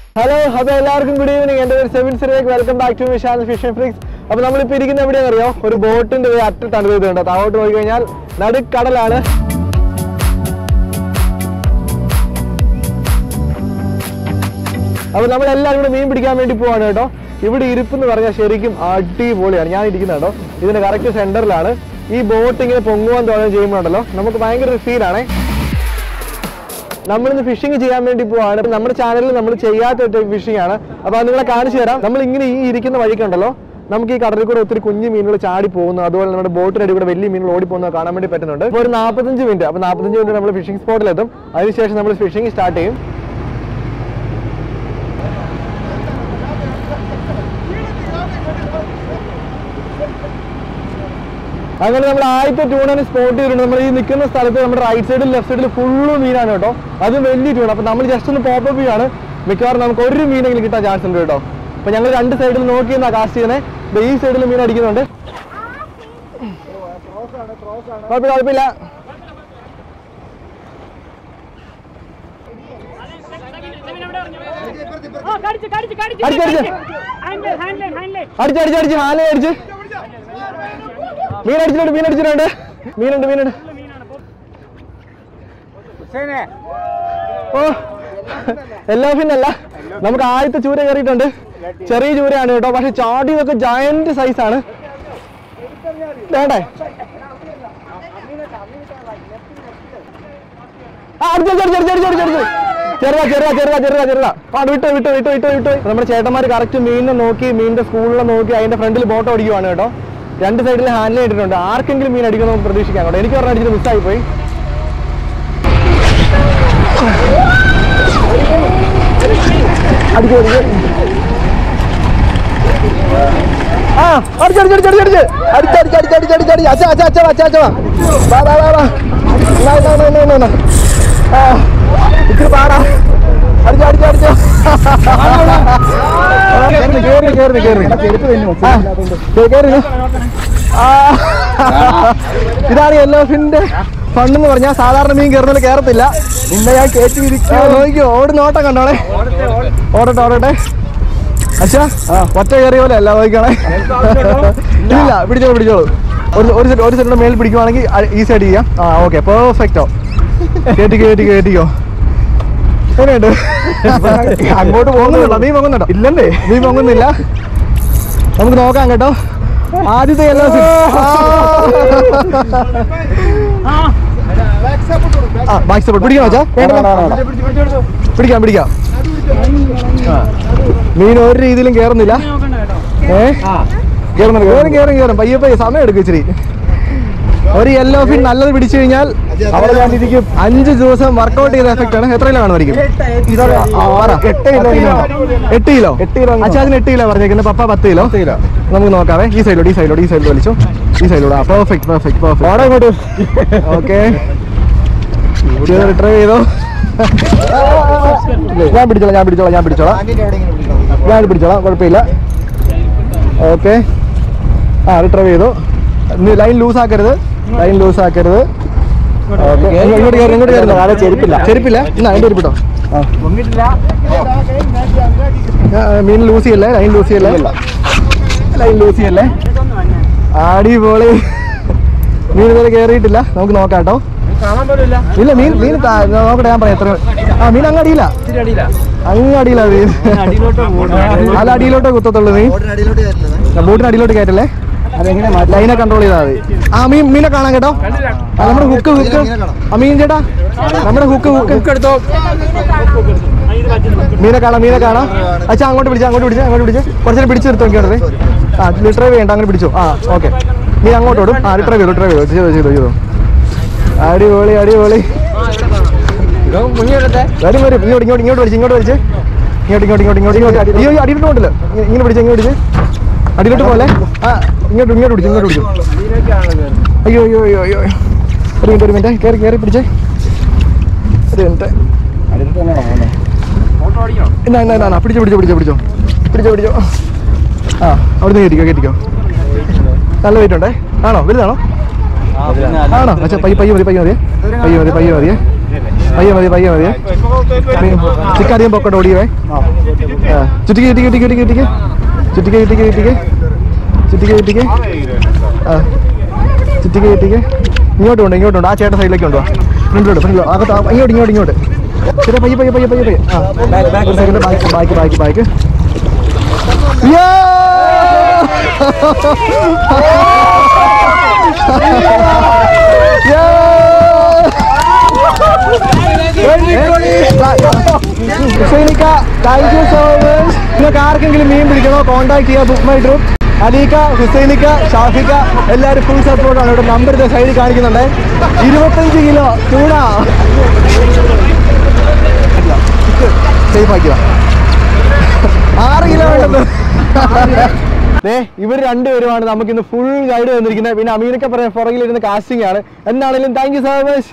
Hello അപ്പോൾ എല്ലാവർക്കും good evening എൻ്റെ പേര് സെവിൻ സിറേക്ക് welcome back to my channel fishing freaks അപ്പോൾ നമ്മളിപ്പോൾ ഇരിക്കുന്ന എവിടെയാണെന്ന് അറിയോ ഒരു ബോട്ടിന്റെ അറ്റത്താണ് ഇത് കണ്ടോ താഴോട്ട് പോയി കഴിഞ്ഞാൽ നടുക്കടലാണ് അപ്പോൾ നമ്മൾ എല്ലാവരും കൂടെ മീൻ പിടിക്കാൻ വേണ്ടി പോവാണ് കേട്ടോ ഇവിടെ ഇരിപ്പെന്ന് പറഞ്ഞാൽ ശരിക്കും അടിപൊളിയാണ് ഞാൻ ഇരിക്കുന്നത് കേട്ടോ ഇതിന്റെ കറക്റ്റ് സെന്ററിലാണ് ഈ ബോട്ട് ഇങ്ങനെ പൊങ്ങുവാൻ തോന്നുകയും ചെയ്യുമ്പോഴല്ലോ നമുക്ക് ഭയങ്കര ഒരു ഫീലാണേ നമ്മളിന്ന് ഫിഷിംഗ് ചെയ്യാൻ വേണ്ടി പോവാണ് നമ്മുടെ ചാനലിൽ നമ്മൾ ചെയ്യാത്ത ഒരു ഫിഷിംഗ് ആണ് അപ്പോൾ അത് നിങ്ങളെ കാണിച്ചു തരാം നമ്മൾ ഇങ്ങനെ ഈ ഇരിക്കുന്ന വഴിക്കുണ്ടല്ലോ നമുക്ക് ഈ കടലിൽ കൂടെ ഒത്തിരി കുഞ്ഞു മീനുകൾ ചാടി പോകുന്നു അതുപോലെ നമ്മുടെ ബോട്ടിനടി കൂടെ വലിയ മീനുകൾ ഓടി പോകുന്നത് കാണാൻ വേണ്ടി പറ്റുന്നുണ്ട് ഇപ്പോൾ ഒരു നാൽപ്പത്തഞ്ച് മിനിറ്റ് അപ്പോൾ നാൽപ്പത്തഞ്ച് മിനിറ്റ് നമ്മൾ ഫിഷിംഗ് സ്പോട്ടിലെത്തും അതിനുശേഷം നമ്മൾ ഫിഷിംഗ് സ്റ്റാർട്ട് ചെയ്യും അങ്ങനെ നമ്മൾ ആദ്യത്തെ ട്യൂണിന് സ്പോട്ട് ചെയ്തിട്ടുണ്ട് നമ്മൾ ഈ നിൽക്കുന്ന സ്ഥലത്ത് നമ്മുടെ റൈറ്റ് സൈഡിൽ ലെഫ്റ്റ് സൈഡിൽ ഫുള്ള് മീനാണ് കേട്ടോ അത് വലിയ ട്യൂൺ അപ്പോൾ നമ്മൾ ജസ്റ്റ് ഒന്ന് പോപ്പ് ചെയ്യാണ് മിക്കവാറും നമുക്ക് ഒരു മീനെങ്കിലും കിട്ടാൻ ചാൻസ് ഉണ്ട് കേട്ടോ അപ്പോൾ ഞങ്ങൾ രണ്ട് സൈഡിൽ നോക്കി എന്നാ കാസ്റ്റ് ചെയ്യുന്നത് ഈ സൈഡിൽ മീൻ അടിക്കുന്നുണ്ട് കുഴപ്പമില്ല കുഴപ്പമില്ല ഓ, കടിച്ചു, കടിച്ചു, കടിച്ചു, അടിച്ച്, അടിച്ച്. ഹാൻഡ് ഹാൻഡ് ഹാൻഡ് അടിച്ച് അടിച്ച് അടിച്ച് ഹാല അടിച്ച് മീൻ അടിച്ചിട്ടുണ്ട് മീൻ അടിച്ചിട്ടുണ്ട് മീനുണ്ട് മീനുണ്ട് ഓ എല്ലാ ഫിന്നല്ല നമുക്ക് ആദ്യത്തെ ചൂര കയറിയിട്ടുണ്ട് ചെറിയ ചൂരയാണ് കേട്ടോ പക്ഷെ ചാടിയതൊക്കെ ജയന്റ് സൈസാണ് വേണ്ടേ ആ, അടിച്ച് അടിച്ച് അടിച്ച് അടിച്ച് അടിച്ച് അടിച്ച്. ചെറുതാ ചെറുതാ ചെറുതാ ചെറുതാ ചെറുതാ ആ വിട്ടു വിട്ടു വിട്ടു വിട്ടു വിട്ടു നമ്മുടെ ചേട്ടന്മാർ കറക്റ്റ് മീനിനെ നോക്കി മീനിന്റെ സ്കൂളിലെ നോക്കി അതിന്റെ ഫ്രണ്ടിൽ ബോട്ട് അടിക്കുവാണ് കേട്ടോ രണ്ട് സൈഡിൽ ഹാൻഡിൽ ഇട്ടിട്ടുണ്ട് ആർക്കെങ്കിലും മീൻ അടിക്കുമെന്ന് നമുക്ക് പ്രതീക്ഷിക്കാം കേട്ടോ എനിക്ക് പറഞ്ഞ അടിച്ചിട്ട് മിസ്സായി പോയി അടിച്ചു അടിച്ചു ആ അടിച്ച് അടിച്ച് അടിച്ച് അടിച്ച് അടിച്ച് അടിച്ച് അടിച്ച് അടിച്ച് അടിച്ച് അടിച്ച് അച്ഛാ അച്ഛാ അച്ഛാ അച്ഛാ അച്ഛാ വാ വാ വാ വാ ഇന്നാ, ഇന്നാ, ഇന്നാ, ഇന്നാ, ഇന്നാ. ആ ഇത്തിരി പാടാ അടിച്ച് അടിച്ച് അടിച്ച് കേറി കേറി കേറി ആ, കേറി കേറി ആ ഇതാണ് യെല്ലോ ഫിന്റെ ഫണ്ട് എന്ന് പറഞ്ഞാൽ സാധാരണ മീൻ കയറുന്നതിൽ കയറത്തില്ല ഇന്ന് ഞാൻ കയറ്റി ഇരിക്കുക നോക്കിയോ ഓടുന്ന ഓട്ടം കണ്ടോളെ ഓടട്ടെ ഓടട്ടെ അച്ഛാ ഒറ്റ കയറിയ പോലെ അല്ല നോക്കണേ ഇല്ല പിടിച്ചോളൂ പിടിച്ചോളൂ ഒരു ഒരു സെറ്റ് ഒരു സെറ്റിന്റെ മേൽ പിടിക്കുവാണെങ്കിൽ ഈ സൈഡ് ചെയ്യാം ആ ഓക്കെ പെർഫെക്റ്റോ കേട്ടിക്കോ കേട്ടിക്കോ കേട്ടിക്കോ എങ്ങനെയുണ്ട് അങ്ങോട്ട് പോകുന്നുണ്ടോ നീ പൊങ്ങുന്നുണ്ടോ ഇല്ലല്ലേ നീ പൊങ്ങുന്നില്ല നമുക്ക് നോക്കാം കേട്ടോ ആദ്യത്തെ എല്ലാ ആ ബാക്ക് സപ്പോർട്ട് പിടിക്കാം അച്ഛാ പിടിക്കാം പിടിക്കാം മീൻ ഒരു രീതിയിലും കേറുന്നില്ല ഏ കേറുന്നുണ്ട് കേറും കേറും കേറും പയ്യെ പയ്യെ സമയം എടുക്കും ഇച്ചിരി ഒരു യെല്ലോ ഫിൻ നല്ലത് പിടിച്ചു കഴിഞ്ഞാൽ അവിടെ ഞാൻ ഇരിക്കും അഞ്ച് ദിവസം വർക്കൗട്ട് ചെയ്ത എഫക്റ്റ് ആണ് എത്ര കിലോ കാണുമായിരിക്കും എട്ട് കിലോ എട്ട് കിലോ എട്ട് കിലോ അച്ഛാദിന് എട്ട് കിലോ പറഞ്ഞേക്കുന്നത് പപ്പ പത്ത് കിലോ കിലോ നമുക്ക് നോക്കാവേ ഈ സൈഡിലോട്ട് ഈ സൈഡിലോട്ട് ഈ സൈഡിലോട്ട് വലിച്ചു ഈ സൈഡിലോട്ട് ആ പെർഫെക്റ്റ് പെർഫെക്റ്റ് പെർഫെക്റ്റ് അങ്ങോട്ട് ഓക്കെ ട്രൈ ചെയ്തോ ഞാൻ പിടിച്ചോളാം ഞാൻ പിടിച്ചോളാം ഞാൻ പിടിച്ചോളാം ഞാൻ പിടിച്ചോളാം കുഴപ്പമില്ല ഓക്കെ ആ റിട്രൈവ് ചെയ്തു ഇനി ലൈൻ ലൂസ് ആക്കരുത് ലൈൻ ലൂസ് ആക്കരുത് ഓക്കെ ഇങ്ങോട്ട് കയറി ഇങ്ങോട്ട് കയറുന്നു ചെരുപ്പില്ല ചെരുപ്പില്ല എന്നാ അതിൻ്റെ ഇരിപ്പിട്ടോ മീൻ ലൂസ് ചെയ്യല്ലേ ലൈൻ ലൂസ് ചെയ്യല്ലേ ലൈൻ ലൂസ് ചെയ്യല്ലേ അടിപൊളി മീൻ ഇതുവരെ കയറിയിട്ടില്ല നമുക്ക് നോക്കാം കേട്ടോ ഇല്ല മീൻ മീൻ താ- നോക്കട്ടെ ഞാൻ പറയാം എത്ര ആ മീൻ അങ്ങ് അടിയില്ല അങ്ങ് അടിയില്ല മീൻ അല്ല അടിയിലോട്ടേ കുത്തത്തുള്ളൂ മീൻ ബോട്ടിന് അടിയിലോട്ട് കയറ്റല്ലേ ലൈനെ കൺട്രോൾ ചെയ്താൽ മതി ആ മീൻ മീനെ കാണാൻ കേട്ടോ ആ, നമ്മുടെ ഹുക്ക് ഹുക്ക് ആ മീൻ ചേട്ടാ നമ്മുടെ ഹുക്ക് ഹുക്ക് എടുത്തോ മീനെ കാണാം മീനെ കാണാം അച്ഛാ അങ്ങോട്ട് പിടിച്ച് അങ്ങോട്ട് പിടിച്ച് അങ്ങോട്ട് പിടിച്ച് കുറച്ചു പിടിച്ച് നിർത്തി നോക്കിയോട്ടെ ആ റിട്രൈവ് ചെയ്യണ്ട അങ്ങനെ പിടിച്ചു ആ ഓക്കെ നീ അങ്ങോട്ട് ഓടും ആ റിട്രൈവ് ചെയ്തു റിട്രൈവ് ചെയ്തു ചെയ്തു ചെയ്തു ചെയ്തു അടിപൊളി അടിപൊളി വരും വരും ഇങ്ങോട്ട് ഇങ്ങോട്ട് ഇങ്ങോട്ട് വലിച്ച് ഇങ്ങോട്ട് വലിച്ച് ഇങ്ങോട്ട് ഇങ്ങോട്ട് ഇങ്ങോട്ട് ഇങ്ങോട്ട് ഇങ്ങോട്ട് അയ്യോ അയ്യോ, അടിയിലോട്ട് പോകണ്ടല്ലോ ഇങ്ങ- ഇങ്ങനെ പിടിച്ച് ഇങ്ങോട്ട് പിടിച്ച് അടിയിലോട്ട് പോലെ ആ ഇങ്ങോട്ട് ഇങ്ങോട്ട് പിടിച്ചു ഇങ്ങോട്ട് പിടിച്ചു അയ്യോ അയ്യോ അയ്യോ അയ്യോ ഒരു മിനിറ്റ് ഒരു മിനിറ്റ് കയറി കയറി പിടിച്ചേ ഒരു മിനിറ്റ് എന്നാ എന്നാ എന്നാ, എന്നാ പിടിച്ചോ പിടിച്ചോ പിടിച്ചോ പിടിച്ചോ പിടിച്ചോ പിടിച്ചോ ആ അവിടുന്ന് കയറ്റിക്കോ കയറ്റിക്കോ നല്ല വെയിറ്റ് ഉണ്ടേ ആണോ വലുതാണോ ആണോ അച്ഛാ പയ്യ പയ്യ മതി പയ്യ മതിയേ പയ്യ മതി പയ്യ മതിയേ പയ്യെ മതി പയ്യെ മതി ചിക്ക അധികം പൊക്കോട്ട് ഓടിയവേ ആ. ചുറ്റിക്ക് ചുറ്റിക്ക് ചുറ്റിക്ക് ചുറ്റിക്ക് ചുറ്റിക്ക് ചുറ്റിക്ക് ചുറ്റിക്ക് ചുറ്റിക്ക് ചുറ്റിക്ക് ആ ചുറ്റിക്ക് ചുറ്റിക്ക് ഇങ്ങോട്ട് ഉണ്ട് ഇങ്ങോട്ടുണ്ട് ആ ചേട്ടൻ സൈഡിലേക്ക് ഉണ്ടോ ഫ്രണ്ടിലോട്ട് ഫ്രണ്ടിലോ അകത്ത് ആ, ഇങ്ങോട്ട് ഇങ്ങോട്ട് ഇങ്ങോട്ട് ശരി പയ്യെ പയ്യെ പയ്യെ പയ്യെ പയ്യെ ആ ഒരു second back back back back ഹുസൈനിക്ക താങ്ക് യു സോ മച്ച് നിങ്ങൾക്ക് ആർക്കെങ്കിലും മീൻ പിടിക്കണോ കോൺടാക്ട് ചെയ്യുക ബുക്ക് മൈ ട്രിപ്പ് അലീക്ക ഹുസൈനിക്ക ഷാഫിക്ക എല്ലാവരും ഫുൾ സപ്പോർട്ടാണ് ഇവിടെ നമ്പർ ഇത് സൈഡിൽ കാണിക്കുന്നുണ്ട് ഇരുപത്തഞ്ച് കിലോ ചൂട സേഫ് ആക്കിയോ ആറ് കിലോ വേണ്ടത് ദേ ഇവർ രണ്ടുപേരുമാണ് നമുക്ക് ഇന്ന് ഫുൾ ഗൈഡ് വന്നിരിക്കുന്നത് പിന്നെ അമീനൊക്കെ പറയാൻ പുറകിലിരുന്ന് കാസ്റ്റിംഗ് ആണ് എന്നാണെങ്കിലും താങ്ക് യു സോ മച്ച്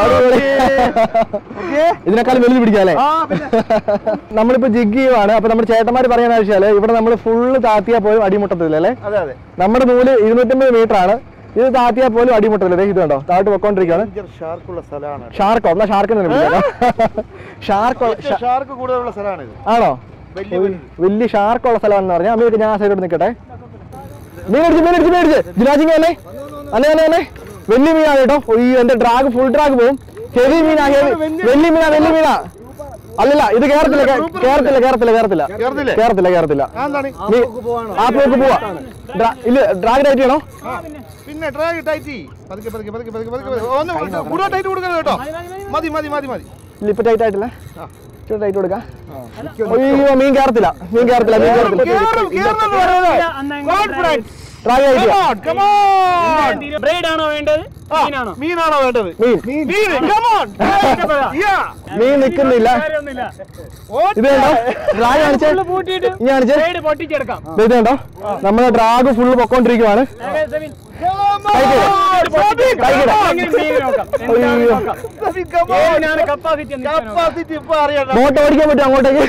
ഇതിനേക്കാൾ വലുത് പിടിക്കാം അല്ലേ നമ്മളിപ്പോ ജിഗ് ചെയ്യുവാണ് അപ്പൊ നമ്മുടെ ചേട്ടന്മാർ പറയാൻ ആവശ്യമാല് ഇവിടെ നമ്മൾ ഫുള്ള് താത്തിയാ പോലും അടിമുട്ടത്തില്ല അല്ലേ അതെ അതെ നമ്മുടെ നൂല് ഇരുന്നൂറ്റമ്പത് മീറ്റർ ആണ് ഇത് താത്തിയാ പോലും അടിമുട്ടത്തില്ല ദേ ഇത് കണ്ടോ താഴോട്ട് പൊക്കോണ്ടിരിക്കുകയാണ് ഭയങ്കര ഷാർക്കുള്ള സ്ഥലമാണ് ഷാർക്കോ എന്നാ ഷാർക്ക് തന്നെ വിളിക്കാം ഷാർക്കോ ഷാർക്ക് കൂടുതലുള്ള സ്ഥലമാണ് ഇത് ആണോ വലിയ ഒരു വലിയ ഷാർക്കുള്ള സ്ഥലമാണെന്ന് പറഞ്ഞാൽ അമ്മയൊക്കെ ഞാൻ ആ സൈഡോട് നിൽക്കട്ടെ മീനടിച്ച് മീനടിച്ച് മീനടിച്ച് ജിരാജിങ് അല്ലേ അല്ലേ അല്ലേ അല്ലേ വലിയ മീനാണ് കേട്ടോ അയ്യോ എന്റെ ഡ്രാഗ് ഫുൾ ഡ്രാഗ് പോവും ഹെവി മീനാ ഹെവി വലിയ മീനാ വലിയ മീനാ അല്ലല്ല ഇത് കേറത്തില്ല കേ- കേറത്തില്ല കേറത്തില്ല കേറത്തില്ല കേറത്തില്ലേ? കേറത്തില്ല കേറത്തില്ല ആ, എന്താണ് നീ ആപ്പിലേക്ക് പോവാ ഡ്രാ- ഇല്ല ഡ്രാഗ് ഡയറ്റ് ചെയ്യണോ ആ, പിന്നെ ഡ്രാഗ് ടൈറ്റ് പതുക്കെ പതുക്കെ പതുക്കെ പതുക്കെ പതുക്കെ പതുക്കെ. ഒന്ന് കൂടുതൽ ടൈറ്റ് കൊടുക്കരുത് കേട്ടോ മതി മതി മതി മതി ലിപ്പ് ടൈറ്റ് ആയിട്ടില്ല ടൈറ്റ് കൊടുക്കാം അയ്യോ മീൻ കേറത്തില്ല മീൻ കേറത്തില്ല മീൻ കേറത്തില്ല കേറും, കേറുന്നെന്ന് പറയുന്നത്. Confidence. ഡ്രാഗ് Come ഡയറ്റ് on, come on. ബ്രൈഡ് ആണോ വേണ്ടത് ആ, മീനാണോ മീനാണോ വേണ്ടത് മീൻ മീൻ come on. Yeah. മീൻ നിൽക്കുന്നില്ല കാര്യമൊന്നുമില്ല What? ഇത് കണ്ടോ ഡ്രാഗ് കാണിച്ചേ ഫുള്ള് പൂട്ടിയിട്ട് ഇനി കാണിച്ചേ ബ്രൈഡ് പൊട്ടിച്ചെടുക്കാം ദേ ഇത് കണ്ടോ നമ്മുടെ ഡ്രാഗ് ഫുള്ള് പൊക്കോണ്ടിരിക്കുവാണ് ഏ, Sebin. Come Tight on. Sabin, Tight come on. എങ്ങനെ മീൻ നോക്കാം എന്താണ് അയ്യോ. നോക്കാം Sabin, come on. ഏതിനാണ് കപ്പാസിറ്റി എന്ന് നോക്കാം. Capacity ഇപ്പൊ അറിയണ്ട. ബോട്ട് ഓടിക്കാൻ പറ്റും അങ്ങോട്ടേക്ക്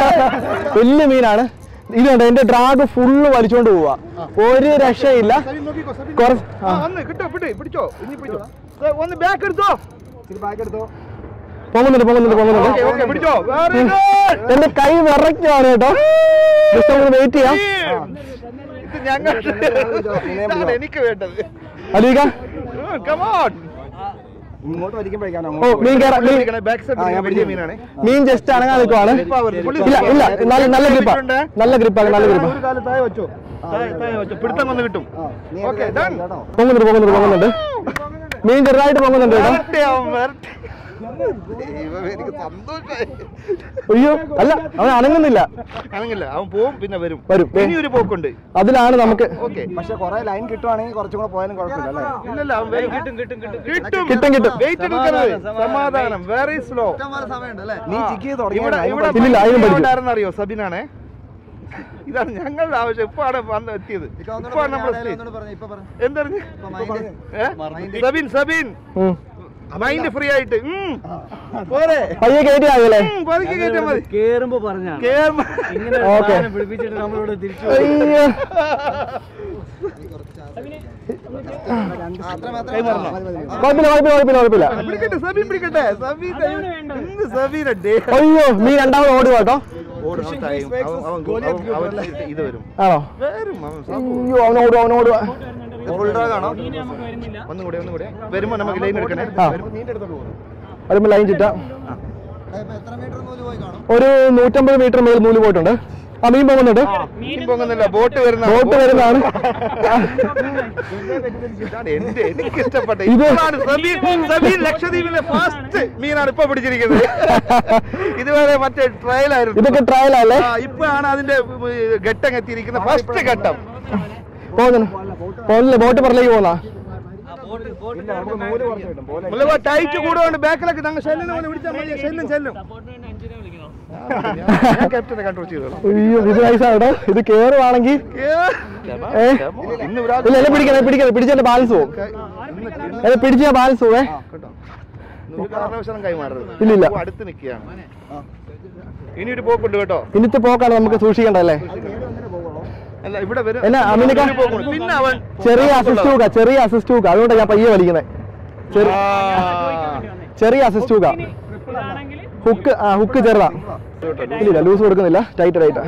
വലിയ മീനാണ് ഇത് കണ്ടോ എന്റെ ഡ്രാഗ് ഫുള്ള് വലിച്ചോണ്ട് പോവാ ഒരു രക്ഷയില്ല സബിൻ നോക്കിക്കോ, സബിൻ കുറച്ച് ആ, വന്ന് കിട്ടോ പിടി പിടിച്ചോ ഇനി പിടിച്ചോ ദേ, ഒന്ന് ബാക്ക് എടുത്തോ പൊങ്ങുന്നുണ്ട് പൊങ്ങുന്നുണ്ട് പൊങ്ങുന്നുണ്ട് ഓക്കെ ഓക്കെ പിടിച്ചോ വെരി ഗുഡ് എന്റെ കൈ വിറയ്ക്കാണ് കേട്ടോ ജസ്റ്റ് ഒന്ന് വെയിറ്റ് ചെയ്യാം ഇത് ഞങ്ങൾ ഇതാണ് എനിക്ക് വേണ്ടത് അലീക കമോൺ ഇങ്ങോട്ട് വലിക്കുമ്പോഴേക്കാണ് ഓ മീൻ കയറാ മീൻ ബാക്ക് സൈഡ് വലിയ മീനാണ് മീൻ ജസ്റ്റ് അനങ്ങാൻ നിൽക്കുവാണ് ഇല്ല ഇല്ല നല്ല നല്ല ഗ്രിപ്പാ നല്ല ഗ്രിപ്പാണ് നല്ല ഗ്രിപ്പാ ഒരു കാലം താഴെ വെച്ചോ താഴെ താഴെ വെച്ചോ പിടുത്തം വന്ന് കിട്ടും ഓക്കെ ഡൺ പൊങ്ങുന്നുണ്ട് പൊങ്ങുന്നുണ്ട് പൊങ്ങുന്നുണ്ട് മീൻ ചെറുതായിട്ട് പൊങ്ങുന്നുണ്ട് കേട്ടോ വരട്ടെ അവൻ വരട്ടെ ദൈവമേ, എനിക്ക് സന്തോഷമായി അയ്യോ അല്ല അവൻ അനങ്ങുന്നില്ല അനങ്ങില്ല അവൻ പോവും പിന്നെ വരും വരും. ദേ. ഇനി ഒരു പോക്കുണ്ട് അതിലാണ് നമുക്ക് ഓക്കെ പക്ഷെ കുറെ ലൈൻ കിട്ടുവാണെങ്കിൽ കുറച്ചും കൂടെ പോയാലും കുഴപ്പമില്ല അല്ലേ ഇല്ലല്ല അവൻ വരും കിട്ടും കിട്ടും കിട്ടും കിട്ടും, കിട്ടും. വെയിറ്റ് എടുക്കരുത് സമാധാനം വെരി സ്ലോ നീ ചിക്ക് ചെയ്ത് ഇവിടെ തുടങ്ങി ഇവിടെ ഇല്ലില്ല, അതിനും പഠിക്കും. അറിയോ സബിനാണേ ഇതാണ് ഞങ്ങളുടെ ആവശ്യം ഇപ്പാണ് വന്ന് എത്തിയത് ഇപ്പാണ് നമ്മുടെ എന്തറിഞ്ഞ് സബിൻ സബിൻ ഉം. മൈൻഡ് ഫ്രീ ആയിട്ട് ഉം. പോരെ പയ്യെ കയറ്റി ആകല്ലേ ഉം, പതുക്കെ കേറ്റാ മതി കേറുമ്പോ പറഞ്ഞാണ് കേറുമ്പോ- ഇങ്ങനെ ഒരു ഓക്കേ. സാധനം പിടിപ്പിച്ചിട്ട് നമ്മളോട് തിരിച്ചു അയ്യോ കൈമാറണോ? കുഴപ്പമില്ല കുഴപ്പമില്ല കുഴപ്പമില്ല കുഴപ്പമില്ല പിടിക്കട്ടെ സബിൻ പിടിക്കട്ടെ സബിൻ എന്ത് സബീന ഡേ അയ്യോ മീൻ രണ്ടാമത് ഓടി കേട്ടോ ഓടും അവൻ തായും. അവൻ- അവൻ- അവൻ- അവൻ ഇത് വരും ആണോ വരും അവൻ സംഭവം. അയ്യോ അവനോട് അവനോട് ഫുൾ ഡ്രാഗ് ആണോ മീന് നമുക്ക് വരുന്നില്ല ഒന്നും കൂടെ ഒന്നും കൂടെ വരുമ്പോ നമുക്ക് ലൈൻ എടുക്കണേ ആ. വരുമ്പോ ലൈൻ ചുറ്റാ ഒരു നൂറ്റമ്പത് മീറ്റർ മേൽ നൂല് പോയിട്ടുണ്ട് ആ മീൻ പോകുന്നുണ്ട് മീൻ പൊങ്ങുന്നില്ല ബോട്ട് വരുന്ന ബോട്ട് വരുന്നതാണ് ഇതാണ് എന്റെ എനിക്ക് ഇഷ്ടപ്പെട്ട ഇത് ഇതാണ് സബീൻ സബീൻ ലക്ഷദ്വീപിലെ ഫസ്റ്റ് മീനാണ് ഇപ്പൊ പിടിച്ചിരിക്കുന്നത് ഇതുവരെ മറ്റേ ട്രയൽ ആയിരുന്നു ഇതൊക്കെ ട്രയൽ അല്ലേ ആ, ഇപ്പോഴാണ് അതിന്റെ ഉം, ഘട്ടം എത്തിയിരിക്കുന്ന ഫസ്റ്റ് ഘട്ടം പോകുന്നു പോകുന്നില്ല ബോട്ട് പുറത്തേക്ക് പോന്നാ ടൈറ്റ് കൂടുകൊണ്ട് ബാക്കിലൊക്കെ ഞങ്ങൾ ശല്യം പോലെ വിളിച്ചാൽ മതി ശല്യം ശല്യം ഞാൻ ക്യാപ്റ്റനെ കൺട്രോൾ ചെയ്തോളാം അയ്യോ ഇത് നൈസാണ് കേട്ടോ ഇത് കേറുവാണെങ്കിൽ ഏ ഇന്ന് ഒരാൾ ഇല്ല എന്നെ പിടിക്കണേ പിടിക്കണേ പിടിച്ചെന്റെ ബാലൻസ് പോകും എന്നെ പിടിച്ച ബാലൻസ് പോവേ കേട്ടോ ഒരു കാരണവശാലും കൈമാറരുത് ഇല്ലില്ല. ഓ, അടുത്ത് നിൽക്കുകയാണ് ഇനി ഒരു പോക്കുണ്ട് കേട്ടോ ഇന്നത്തെ പോക്കാണ് നമുക്ക് സൂക്ഷിക്കേണ്ടല്ലേ അല്ല ഇവിടെ വരും എന്നാ, അമിനിക്ക? ഒരു പോക്കുണ്ട്. പിന്നെ അവൻ ചെറിയ അസിസ്റ്റ് ഹൂക്ക ചെറിയ അസിസ്റ്റ് ഹൂക്ക അതുകൊണ്ടാണ് ഞാൻ പയ്യെ വലിക്കുന്നത് ചെറിയ ആ. ചെറിയ അസിസ്റ്റ് ഹൂക്ക ഇതാണെങ്കിൽ ഹുക്ക് ആ ഹുക്ക് ചെറുതാ ഇല്ല ലൂസ് കൊടുക്കുന്നില്ല ടൈറ്റ് ടൈറ്റാ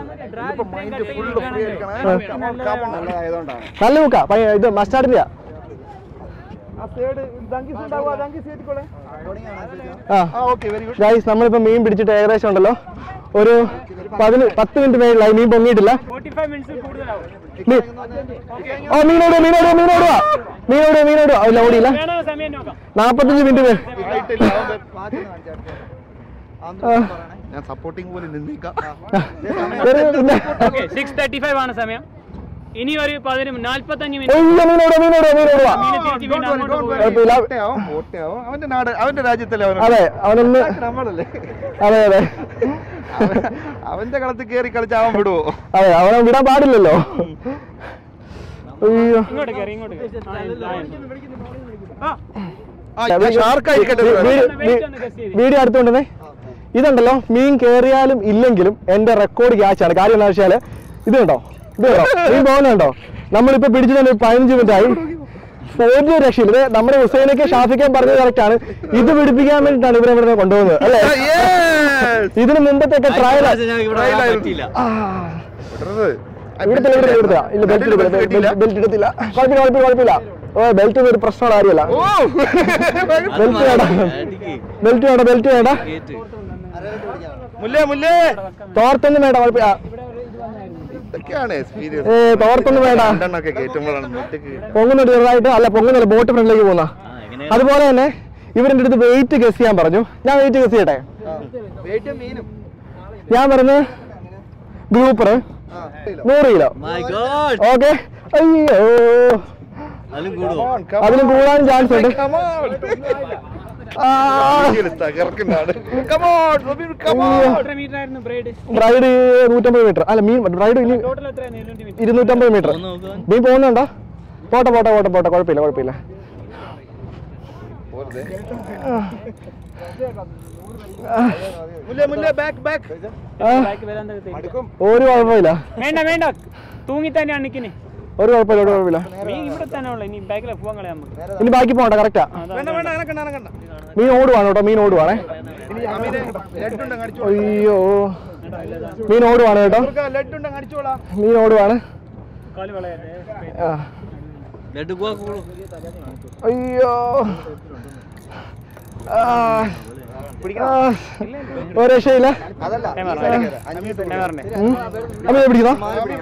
ആയതുകൊണ്ടാണ് നല്ല ഹുക്കാ പയ്യ- ഇത് മസ്റ്റാർഡിന്റെ ആ സൈഡ് ദങ്കിസ് ഉണ്ടാവുക ദങ്കിസ് കയറ്റിക്കോളെ ആ ആ ഓക്കെ വെരി ഗുഡ് ഗൈസ് നമ്മളിപ്പോ മീൻ പിടിച്ചിട്ട് ഏകദേശം ഉണ്ടല്ലോ ഒരു പതിന് പത്ത് മിനിറ്റ് മേളിലായി മീൻ പൊങ്ങിയിട്ടില്ല ഫോർട്ടി ഫൈവ് മിനിറ്റ്സിൽ കൂടുതലാവും മീ- ഓ മീനോട് മീനോട് മീനോടുവാ മീനോട് മീനോട് ഇല്ല ഓടിയില്ല വേണോ സമയം നോക്കാം നാപ്പത്തഞ്ച് മിനിറ്റ് മേ ആയിട്ടില്ല അവൻ ആ. ഞാൻ സപ്പോർട്ടിങ് പോലെ നിന്നേക്കാം ഒരു പിന്നെ ഓക്കെ സിക്സ് തേർട്ടി ഫൈവ് ആണ് സമയം ഇനി ഒരു പതിന് നാല്പത്തഞ്ച് ഒയ്യോ, മിനിറ്റ് മീനോട് മീനോട് മീനോടുവാ മീനെ തിരിച്ച് വീണ്ടും അങ്ങോട്ട് പോകും കുഴപ്പമില്ല. ഓട്ടയാവും ഓട്ടയാവും അവന്റെ നാട് അവന്റെ രാജ്യത്തല്ലേ അവൻ അതെ അവനൊന്ന് നമ്മളല്ലേ അതെ അതെ അവൻ- അവന്റെ കളത്തിൽ കയറി കളിച്ച് അവൻ വിടുവോ അതെ അവനെ വിടാൻ പാടില്ലല്ലോ അയ്യോ ഇങ്ങോട്ട് കയറി ഇങ്ങോട്ട് കയറി. ആ, ആ, ആ ഷാർക്ക് ആയിരിക്കട്ടെ വീ- വീ- വെയിറ്റ് ഒന്ന് ഗസ് ചെയ്ത് വീഡിയോ അടുത്തുകൊണ്ടേ ഇതുണ്ടല്ലോ മീൻ കേറിയാലും ഇല്ലെങ്കിലും എന്റെ റെക്കോർഡ് ക്യാച്ചാണ് കാര്യം എന്താ വെച്ചാല് ഇത് കണ്ടോ ഇത് കണ്ടോ മീൻ പോകുന്നുണ്ടോ നമ്മളിപ്പോ പിടിച്ചിട്ട് പതിനഞ്ച് മിനിറ്റ് ആയി ഒരു രക്ഷയില്ല ഇത് നമ്മുടെ ഹുസൈനൊക്കെ ഷാഫിക്കാൻ പറഞ്ഞത് കറക്റ്റ് ആണ് ഇത് പിടിപ്പിക്കാൻ വേണ്ടിയിട്ടാണ് ഇവരെ ഇവിടെ കൊണ്ടുപോകുന്നത് അല്ലേ ഇതിന് മുമ്പത്തെയൊക്കെ ട്രയൽ പറ്റിയില്ല ഇവിടുത്തെ ഇവിടെ ഇവിടുത്തെ ഇല്ല ബെൽറ്റ് എടുത്തില്ല ബെൽറ്റ് എടുത്തില്ല കുഴപ്പമില്ല കുഴപ്പമില്ല കുഴപ്പമില്ല ഓ ബെൽറ്റ് ഒരു പ്രശ്നമുള്ള കാര്യമല്ല ബെൽറ്റ് വേണ്ട ബെൽറ്റ് വേണ്ട ബെൽറ്റ് വേണ്ട മുല്ലേ മുല്ലേ തോർത്തൊന്നും വേണ്ട കുഴപ്പമില്ല ഇതൊക്കെയാണ് എക്സ്പീരിയൻസ് ഏ തോർത്തൊന്നും വേണ്ട രണ്ടെണ്ണൊക്കെ കയറ്റുമ്പോഴാണ് മുറ്റക്ക് പൊങ്ങുന്നുണ്ട് ചെറുതായിട്ട് അല്ല പൊങ്ങുന്നില്ല ബോട്ട് ഫ്രണ്ടിലേക്ക് പോകുന്ന അതുപോലെ തന്നെ ഇവരുടെ അടുത്ത് വെയിറ്റ് ഗസ് ചെയ്യാൻ പറഞ്ഞു ഞാൻ വെയിറ്റ് ഗസ് ചെയ്യട്ടെ ഞാൻ പറഞ്ഞത് ഗ്രൂപ്പർ നൂറ് കിലോ മൈ ഗോഡ് ഓക്കെ അയ്യോ അതിലും കൂടുമോ അതിലും കൂടാൻ ചാൻസ് ഉണ്ട് ആ, തകർക്കുന്നാണ് കമോൺ കമോൺ എത്ര മീറ്റർ ആയിരുന്നു ബ്രൈഡ് ബ്രൈഡ് നൂറ്റമ്പത് മീറ്റർ അല്ല മീൻ ബ്രൈഡ് ഇനി ടോട്ടൽ എത്രയാണ് ഇരുന്നൂറ്റി മീറ്റർ ഇരുന്നൂറ്റമ്പത് മീറ്റർ ഒന്ന് നോക്കുക മീൻ പോകുന്നുണ്ടോ പോട്ടെ പോട്ടെ പോട്ടെ പോട്ടെ കുഴപ്പമില്ല കുഴപ്പമില്ല മുല്ലേ മുല്ലേ ബാക്ക് ബാക്ക് ആ, ബാക്ക് വരാൻ തരത്തില്ല. ഒരു കുഴപ്പമില്ല വേണ്ട വേണ്ട തൂങ്ങി തന്നെയാണ് നിൽക്കുന്നത് ഒരു കുഴപ്പമില്ല ഒരു കുഴപ്പമില്ല മീൻ ഇവിടെ തന്നെ ഉള്ള ഇനി ബാക്കിലെ പോകാൻ കളയാൻ നമുക്ക് ഇനി ബാക്കി പോകണ്ട കറക്റ്റാ വേണ്ട വേണ്ട അനക്കണ്ട അനക്കണ്ട മീൻ ഓടുവാണ് കേട്ടോ മീൻ ഓടുവാണേ ലഡ് ഉണ്ടെങ്കിൽ അടിച്ചോ അയ്യോ മീൻ ഓടുവാണ് കേട്ടോ ലഡ് ഉണ്ടെങ്കിൽ അടിച്ചോളാം മീൻ ഓടുവാണ് കാല് കളയാതെ ആ. ലഡു പോവാ കൂടും അയ്യോ ആ. ആ. ഒരു രക്ഷയില്ല ഉം. അപ്പൊ ഇത് പിടിക്കുന്നോ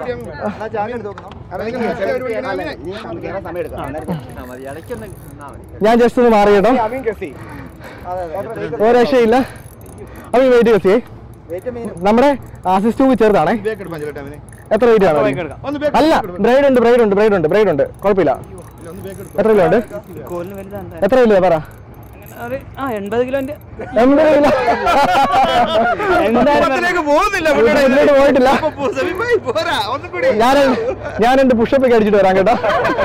ഞാൻ ജസ്റ്റ് ഒന്ന് മാറി കേട്ടോ ഒരു രക്ഷയില്ല അപ്പൊ വെയിറ്റ് കസിയേ നമ്മുടെ അസിസ്റ്റൂക്ക് ചെറുതാണേ ബാക്ക് എടുക്കാൻ ചേട്ടാ അവനെ എത്ര വെയിറ്റ് ആണ് ഒന്ന് back അല്ല ബ്രൈഡ് ഉണ്ട് ബ്രൈഡ് ഉണ്ട് ബ്രൈഡ് ഉണ്ട് ബ്രൈഡ് ഉണ്ട് കുഴപ്പമില്ല എത്ര കിലോ ഉണ്ട് എത്ര കിലോ പറ ആ എൺപത് കിലോന്റെ എൺപത് കിലോ കുടുംബത്തിലേക്ക് പോകുന്നില്ല പുള്ളിയുടെ ഇത്. മുന്നോട്ട് പോയിട്ടില്ല അപ്പൊ പോ- സെമിഫൈ പോരാ ഒന്നും കൂടി ഞാൻ ഞാൻ എന്റെ പുഷപ്പ് ഒക്കെ അടിച്ചിട്ട് വരാം കേട്ടോ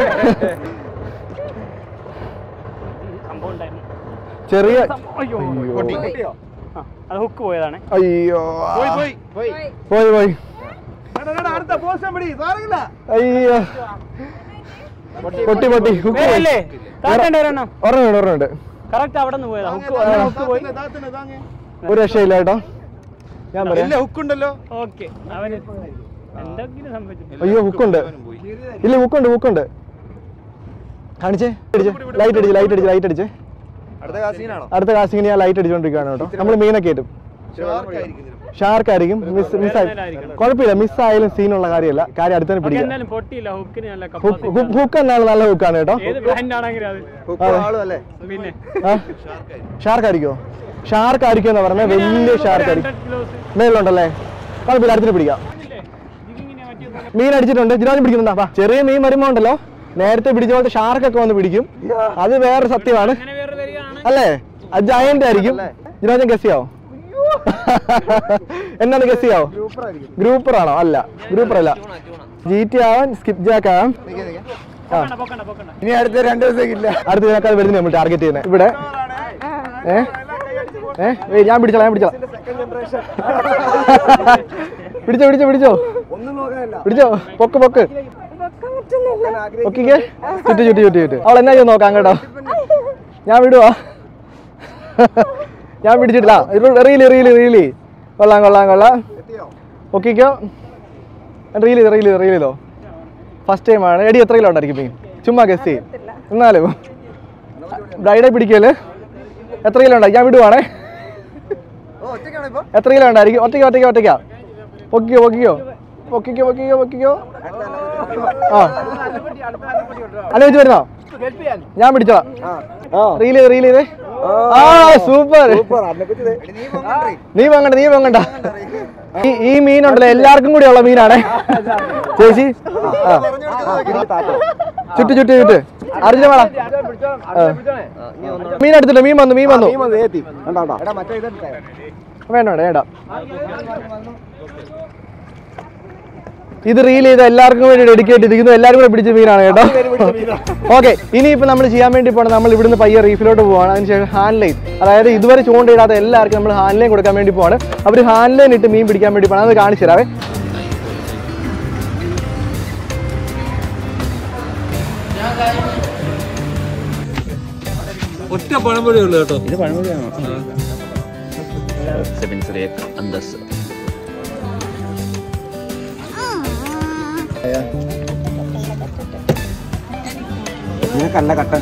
സംഭവം ഉണ്ടായിരുന്നു ചെറിയ അയ്യോ പൊട്ടി. ആ, അത് ഹുക്ക് പോയതാണ് അയ്യോ പോയി പോയി പോയി പോയി പോയി എടാ, എടാ, അടുത്ത പോസ്റ്റ് പിടി സാരമില്ല അയ്യോ പൊട്ടി പൊട്ടി ഹുക്ക് പോയി വേറല്ലേ താത്തണ്ട ഒരെണ്ണം ഒരെണ്ണം ഒരെണ്ണം കറക്റ്റ് അവിടെ നിന്ന് പോയതാ ഹുക്ക് ഹുക്ക് പോയി താത്തനെ, താത്തനെ, താങ്ങ്. ഒരു രക്ഷയില്ല കേട്ടോ ഞാൻ പറയാം ഇല്ല ഹുക്കുണ്ടല്ലോ ഓക്കെ അവന് എന്തെങ്കിലും സംഭവിച്ചു അയ്യോ ഹുക്കുണ്ട് ഇല്ല ഹുക്കുണ്ട് ഹുക്കുണ്ട് കാണിച്ചേ അടിച്ചേ ലൈറ്റ് അടിച്ച് ലൈറ്റ് അടിച്ച് ലൈറ്റ് അടിച്ചേ അടുത്ത കാസീനാണോ അടുത്ത കാസ്റ്റിംഗിന് ഞാൻ ലൈറ്റ് അടിച്ചുകൊണ്ടിരിക്കുകയാണ് കേട്ടോ നമ്മൾ മീനൊക്കെ കിട്ടും ഷാർക്ക് ആയിരിക്കും മിസ് മിസ്സായി കുഴപ്പമില്ല മിസ്സായാലും സീനുള്ള കാര്യമല്ല കാര്യം അടുത്തന്നെ ഓക്കെ പിടിക്കാം എന്തായാലും പൊട്ടിയില്ല ഹുക്കിന് നല്ല ഹുക്ക് കപ്പാസിറ്റി ഹുക്ക് എന്നാണ് നല്ല ഹുക്കാണ് കേട്ടോ ഏത് ബ്രാൻഡ് ആണെങ്കിലും അത് അതെ. ആളും അല്ലേ പിന്നെ ഷാർക്ക് ആയിരിക്കോ ഷാർക്ക് ആയിരിക്കും എന്ന് പറഞ്ഞാൽ വലിയ ഷാർക്ക് ആയിരിക്കും ഹൺഡ്രഡ് കിലോസ് മേലുണ്ടല്ലേ കുഴപ്പമില്ല അടുത്തിന് പിടിക്കാം ഇതിങ്ങനെ പറ്റിയ മീൻ അടിച്ചിട്ടുണ്ട് ജിനാജ് പിടിക്കുന്നുണ്ടാ വാ. ചെറിയ മീൻ വരുമ്പോ ഉണ്ടല്ലോ നേരത്തെ പിടിച്ച പോലത്തെ ഷാർക്കൊക്കെ വന്ന് പിടിക്കും അത് വേറെ സത്യമാണ് അങ്ങനെ വേറെ വരികയാണ് അല്ലേ അത് ജയന്റ് ആയിരിക്കും ജിനാജൻ ഗസ് ചെയ്യാവോ എന്നാണ് ഗസ് ചെയ്യാവോ ഗ്രൂപ്പർ ആണോ അല്ല ഗ്രൂപ്പർ അല്ല ജി ടി ആവാൻ സ്കിപ്പ് ജാക്ക് ആവാം പൊക്കണ്ട പൊക്കണ്ട പൊക്കണ്ട ഇനി അടുത്ത രണ്ട് ദിവസത്തേക്കില്ല അടുത്ത ഇതിനേക്കാൾ വരുന്ന നമ്മൾ ടാർഗറ്റ് ചെയ്യുന്നത് ഇവിടെ ഏ ഏ ഏയ് ഞാൻ പിടിച്ചോളാം ഞാൻ പിടിച്ചോളാം പിടിച്ചോ പിടിച്ചോ പിടിച്ചോ ഒന്നും നോക്കാനല്ല പിടിച്ചോ പൊക്ക് പൊക്ക് പൊക്കിക്കേ ചുറ്റി ചുറ്റി ചുറ്റി ചുറ്റി അവൾ എന്നാ ചെയ്ത് നോക്കാം കേട്ടോ ഞാൻ വിടുവാ ഞാൻ പിടിച്ചിട്ടില്ല റീല് റീല് റീല് കൊള്ളാം കൊള്ളാം കൊള്ളാം ഓക്കെക്കോ റീൽ ചെയ്തോ റീൽ ചെയ്തോ റീൽ ചെയ്തോ ഫസ്റ്റ് ടൈം ആണ് എടി എത്ര കിലോ ഉണ്ടായിരിക്കും മീൻ ചുമ്മാ ഗസ്റ്റ് ചെയ്യും എന്നാലും ബ്രൈഡെ പിടിക്കല് എത്ര കിലോ ഉണ്ടായി ഞാൻ വിടുവാണേ എത്ര കിലോ ഉണ്ടായിരിക്കും ഒറ്റയ്ക്ക് ഒറ്റയ്ക്ക് ഒറ്റയ്ക്കാ പൊക്കിക്കോ പൊക്കിക്കോ പൊക്കിക്കോ പൊക്കിക്കോ പൊക്കിക്കോ ആ അനുവദിച്ച് വരുന്നോ ഞാൻ പിടിച്ചോളാം റീൽ ചെയ്ത് റീൽ ചെയ്ത് ആ സൂപ്പർ നീ പൊങ്ങണ്ട നീ പൊങ്ങണ്ട ഈ ഈ മീനുണ്ടല്ലോ എല്ലാവർക്കും കൂടി ഉള്ള മീനാണേ ചേച്ചി ആ ചുറ്റ് ചുറ്റ് ചുറ്റ് അർജുന വേണം മീൻ എടുത്തില്ല മീൻ വന്നു മീൻ വന്നു വേണ്ട വേണ്ട വേണ്ട ഇത് റീൽ ചെയ്ത് എല്ലാവർക്കും വേണ്ടി ഡെഡിക്കേറ്റ് ചെയ്തിരിക്കുന്നു എല്ലാവരും കൂടെ പിടിച്ച മീനാണ് കേട്ടോ ഓക്കെ ഇനിയിപ്പോൾ നമ്മൾ ചെയ്യാൻ വേണ്ടി പോകണം നമ്മൾ ഇവിടുന്ന് പയ്യെ റീഫിലോട്ട് പോവാണ് അതിനുശേഷം ഹാൻഡ് ലൈൻ അതായത് ഇതുവരെ ചൂണ്ടയിടാത്ത എല്ലാവർക്കും നമ്മൾ ഹാൻഡ് ലൈൻ കൊടുക്കാൻ വേണ്ടി പോവാണ് അവർ ഹാൻഡ് ലൈൻ ഇട്ട് മീൻ പിടിക്കാൻ വേണ്ടി പോകണം അത് കാണിച്ചു തരാവേ ഒറ്റ പഴംപൊഴി ഉള്ളു കേട്ടോ നിനക്കല്ല കട്ടൻ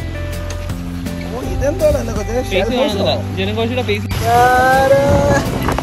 ജനകോശിയുടെ ഫേസ്